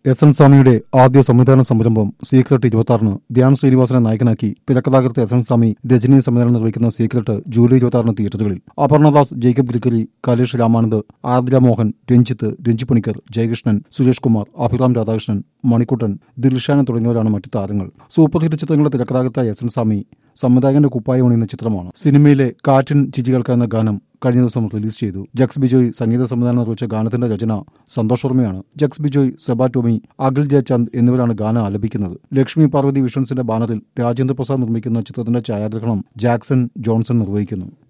S N സ്വാമിയുടെ ആദ്യ സംവിധാന സംരംഭം സീക്രട്ട് ഇരുപത്തി ധ്യാൻ ശ്രീനിവാസനെ നായകനാക്കി തിരക്കഥാകൃത്ത് എസ് എൻ സ്വാമി രജനി സംവിധാനം നിർവഹിക്കുന്ന സീക്രട്ട് ജൂലൈ ഇരുപത്തി തിയേറ്ററുകളിൽ അപർണദാസ് ജേക്കബ് ഗ്രിക്കരി കലേഷ് രാമാനന്ദ് ആർദ്ര മോഹൻ രഞ്ജിത്ത് രഞ്ജി പണിക്കർ ജയകൃഷ്ണൻ സുരേഷ് കുമാർ അഭിറാം രാധാകൃഷ്ണൻ മണിക്കുട്ടൻ ദിൽഷാന തുടങ്ങിയവരാണ് മറ്റു താരങ്ങൾ സൂപ്പർ ഹിറ്റ് ചിത്രങ്ങളുടെ തിരക്കഥാകൃത്തായ എസ് എൻ സ്വാമി സംവിധായകന്റെ കുപ്പായം അണിയുന്ന ചിത്രമാണ് സിനിമയിലെ കാറ്റിൻ ചിജികൾക്ക് എന്ന ഗാനം കഴിഞ്ഞ ദിവസം റിലീസ് ചെയ്തു ജക്സ് ബിജോയ് സംഗീത സംവിധാനം നിർവഹിച്ച ഗാനത്തിന്റെ രചന സന്തോഷ് വർമ്മയാണ് ജക്സ് ബിജോയ് സെബാ ടോമി അഖിൽ ജയചന്ദ് എന്നിവരാണ് ഗാനം ആലപിക്കുന്നത് ലക്ഷ്മി പാർവതി വിഷൻസിന്റെ ബാനറിൽ രാജേന്ദ്ര പ്രസാദ് നിർമ്മിക്കുന്ന ചിത്രത്തിന്റെ ഛായാഗ്രഹണം ജാക്സൺ ജോൺസൺ നിർവഹിക്കുന്നു